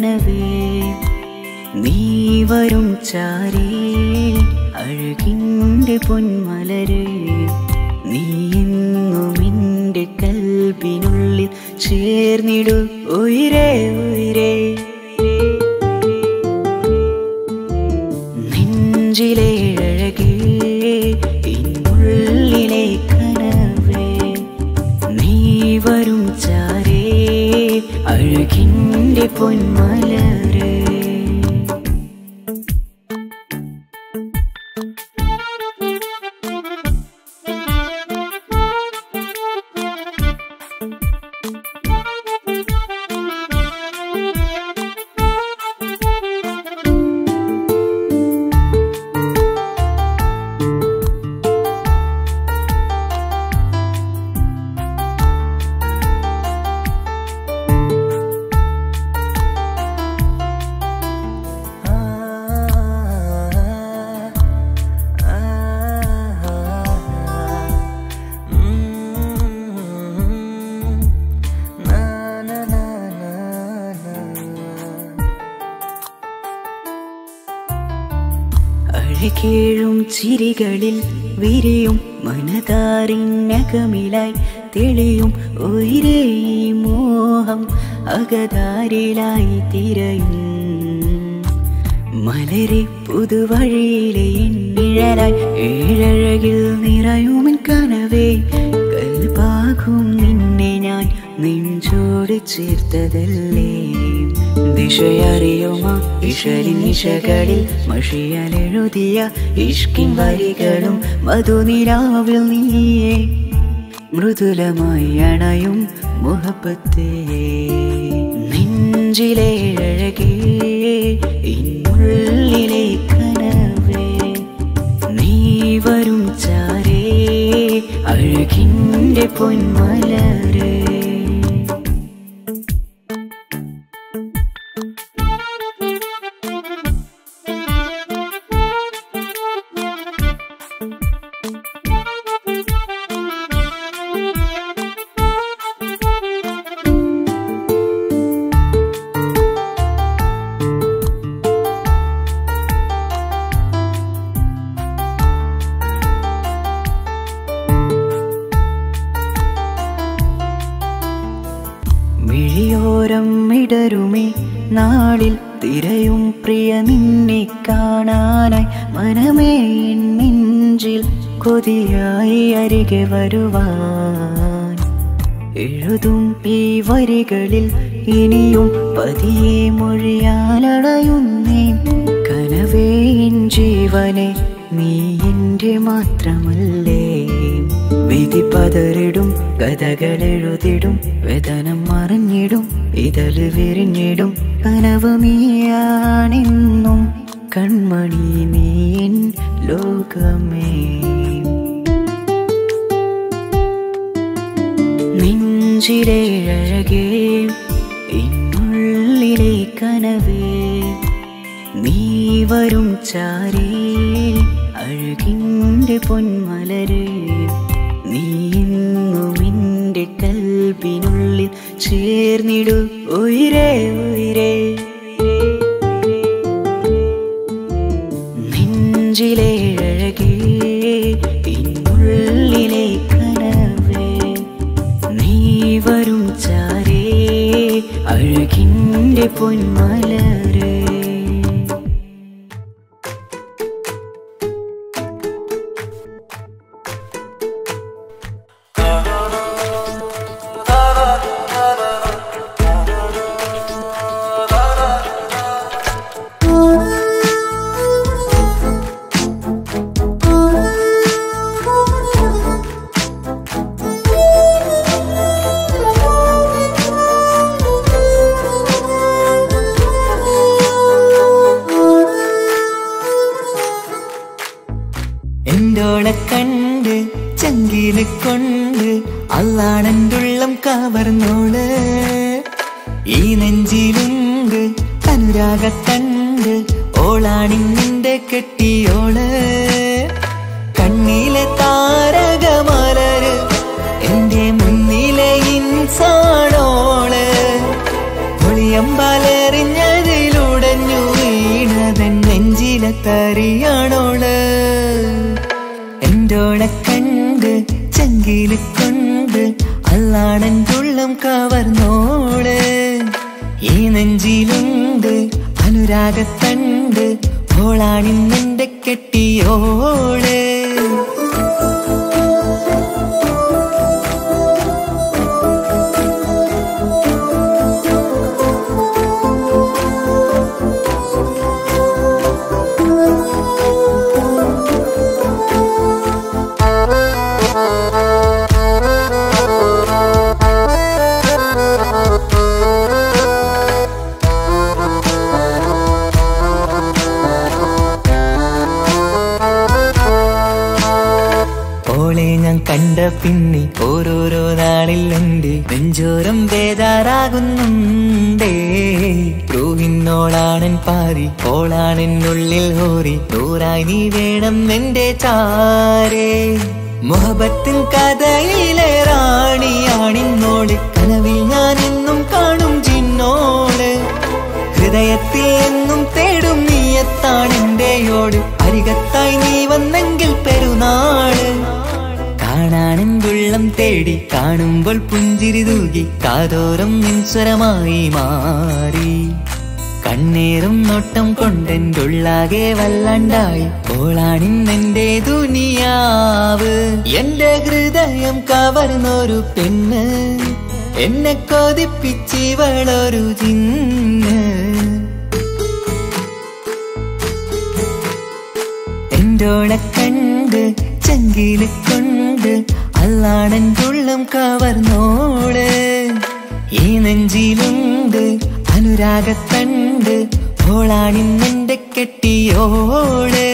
കനവേ നീ വരും ചാരേ അഴകിൻ്റെ പൊന്മലരേ നീ എന്നും എൻ്റെ കൽബിനുള്ളിൽ ചേർന്നിടു ഉയരേ ഉയരേ നെഞ്ചിലെ അഴകേ ഇന്നുള്ളിലെ കനവേ നീ വരും ചാരേ അഴകിൻ്റെ പൊന്മലരേ അഴകേഴും ചിരികളിൽ വിരിയും മനതാറിനകമിലായി തെളിയും ഉയരേ ഈ മോഹം അകതാരിലായി തിരയും മലരെ പുതുവഴിയിലെ നിഴലായി ഏഴഴകിൽ നിറയുമൻ കനവേ കൽപാകും നിന്നെ ഞാൻ നെഞ്ചോട് ചേർത്തതല്ലേ ദിശയറിയുമ ഇഷലിൻ നിശകളിൽ മഷിയലെഴുതിയ ഇഷ്കിൻ വരികളും മധുനിരാവിൽ നീയേ മൃദുലമായി അണയും മുഹബത്തേ നെഞ്ചിലെ അഴകേ ഇന്നുള്ളിലെ കനവേ നീ വരും ചാരേ അഴകിൻ്റെ പൊന്മലരേ മിഴിയോരം ഇടരുമേ നാളിൽ തിരയും പ്രിയ നിന്നെ കാണാനായി മനമേ എൻ നെഞ്ചിൽ കൊതിയായി അരികെ വരുവാൻ എഴുതും ഈ വരികളിൽ ഇനിയും പതിയെ മൊഴിയാലടയുന്നേ കനവേ എൻ ജീവനെ നീ എൻ്റെ മാത്രമല്ലേ വിധി പതറിടും കഥകളെഴുതിടും വേദനം മറിഞ്ഞിടും ഇതൾ വിരിഞ്ഞിടും കനവ് നീയാണെന്നും കൺമണി നീ എൻ ലോകമേ നെഞ്ചിലെ അഴകേ ഇന്നുള്ളിലെ കനവേ നീ വരും ചാരേ അഴകിൻ്റെ പൊന്മലരേ നീ എന്നും എൻ്റെ കൽബിനുള്ളിൽ ചേർന്നിടു ഉയരേ ഉയരേ നെഞ്ചിലെ അഴകേ ഇന്നുള്ളിലെ കനവേ നീ വരും ചാരേ അഴകിൻ്റെ പൊന്മലരേ എന്തോളെ കണ്ട് ചങ്കില് കൊണ്ട് അള്ളാണെന്തുള്ളം കവർന്നോള് ഈ നെഞ്ചിലുണ്ട് അനുരാഗത്തണ്ട് ഓളാണിങ്ങിന്റെ കെട്ടിയോള് കണ്ണിലെ താരകമലര് എന്റെ മുന്നിലെ ഇൻസാണോള് ഒളിയമ്പാലെറിഞ്ഞ തരിയാണോള് എന്റോളെ കണ്ട് ചങ്കില് കൊണ്ട് അല്ലാണെന്തുള്ളം കവർന്നോള് ഈ നെഞ്ചിലുണ്ട് അനുരാഗത്തണ്ട് ഓളാണിന്നെന്റെ കെട്ടിയോള് ഓളെ ഞാൻ കണ്ട പിന്നെ ഓരോരോ നാളിൽ എന്റെ നെഞ്ചോരം ബേജാറാകുന്നുണ്ടേ റൂഹിന്നോളാണൻ പാതി ഓളാണെന്നുള്ളിൽ ഹോറി നൂറായി നീ വേണം എന്റെ ചാരേ മുഹബത്തിൻ കഥയിലെ റാണിയാണിന്നോട് കനവിൽ ഞാൻ എന്നും കാണും ചിന്നോള് ഹൃദയത്തിൽ എന്നും തേടും നീയത്താണെന്റെയോട് അരികത്തായി നീ വന്നെങ്കിൽ പെരുന്നാള് കാണാനും വെള്ളം തേടി കാണുമ്പോൾ പുഞ്ചിരി തൂകി കാതോരം നിൻസ്വരമായി മാറി കണ്ണീറും നോട്ടം കൊണ്ടെൻ്റെ ഉള്ളാകെ വല്ലാണ്ടായി ഓളാണിന്നെന്റെ ദുനിയാവ് എന്റെ ഹൃദയം കവർന്നൊരു പെണ്ണ് എന്നെ കൊതിപ്പിച്ചിവളൊരു ചിന്ന് എന്റോളെ കണ്ട് ചങ്കില് കൊണ്ട് അല്ലാണെന്തുള്ളം കവർന്നോള് ഈ നെഞ്ചിലുണ്ട് അനുരാഗത്തണ്ട് ഓളാണിന്നെന്റെ കെട്ടിയോള്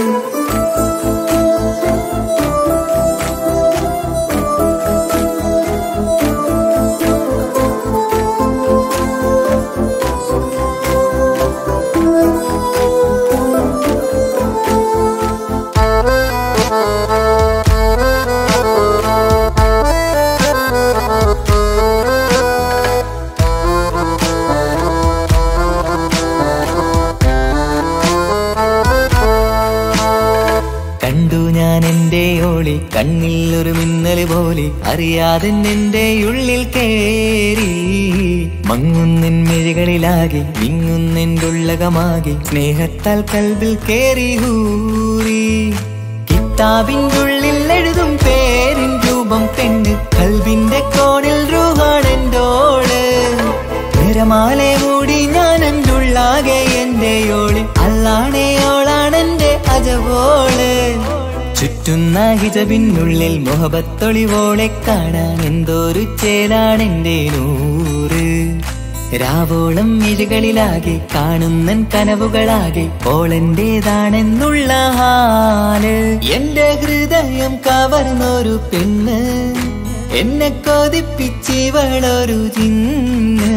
കണ്ടു ഞാൻ എന്റെ ഓളി കണ്ണിൽ ഒരു മിന്നല് പോലെ അറിയാതെ എന്റെ ഉള്ളിൽ കേറി മങ്ങുന്നിൻ മിഴികളിലാകെ വിങ്ങുന്നെന്റെ ഉള്ളകമാകെ സ്നേഹത്താൽ കൽബിൽ കേറി ഹൂറി കിതാബിന്റെ ഉള്ളിൽ എഴുതും പേരിൻ രൂപം പെണ്ണ് കൽബിന്റെ കോണിൽ രൂഹാണെന്തോള് നിരമാലെ മൂടി ഞാൻ എൻ്റെ ഉള്ളാകെ എന്റെ ഓളി അല്ലാണേ ഓളാണെന്റെ അജവോള് ചുറ്റുന്ന ഹിജബിനുള്ളിൽ മുഹബത്തൊളിവോളെ കാണാൻ എന്തോരു ചേലാണെന്റെ നൂറ് രാവോളം മിഴികളിലാകെ കാണുന്നൻ കനവുകളാകെ ഓളെന്റേതാണെന്നുള്ള ഹാല് എന്റെ ഹൃദയം കവർന്നൊരു പെണ്ണ് എന്നെ കൊതിപ്പിച്ചിവളൊരു ചിന്ന്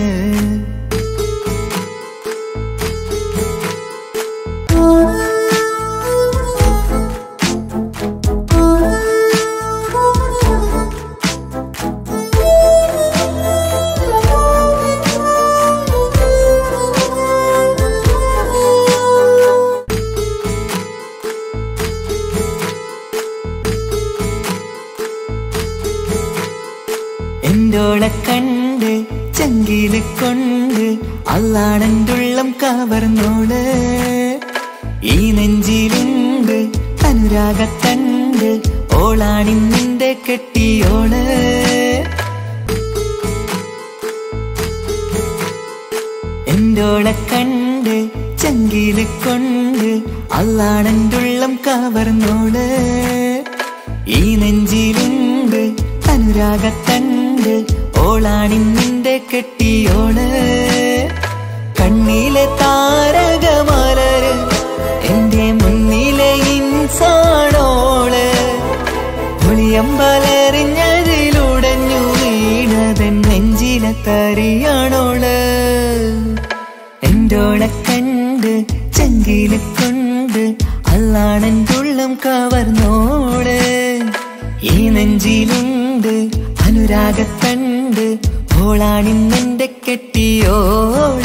എന്റോളെ കണ്ട് ചങ്കില് കൊണ്ട് അല്ലാണെന്തുള്ളം കവർന്നോള് ഈ നെഞ്ചിലുണ്ട് അനുരാഗത്തണ്ട് ഓളാണിന്നിന്റെ കെട്ടിയോള് എന്റോളെ കണ്ട് ചങ്കില് കൊണ്ട് അല്ലാണെന്തുള്ളം കവർന്നോള് ഈ നെഞ്ചിലുണ്ട് അനുരാഗത്തണ്ട് ഓളാണിന്നിന്റെ കെട്ടിയോള് കണ്ണിലെ താരകമലര് എന്റെ മുന്നിലെ ഇൻസാണോള് ഒളിയമ്പലറിഞ്ഞതിലുടഞ്ഞു വീണതൻ നെഞ്ചിലെ തരിയാണോള് എന്റോളെ കണ്ട് ചങ്കില് കൊണ്ട് അല്ലാണെന്തുള്ളം കവർന്നോള് ഈ നെഞ്ചിലുണ്ട് അനുരാഗത്തണ്ട് ഓളാണിന്നെന്റെ കെട്ടിയോള്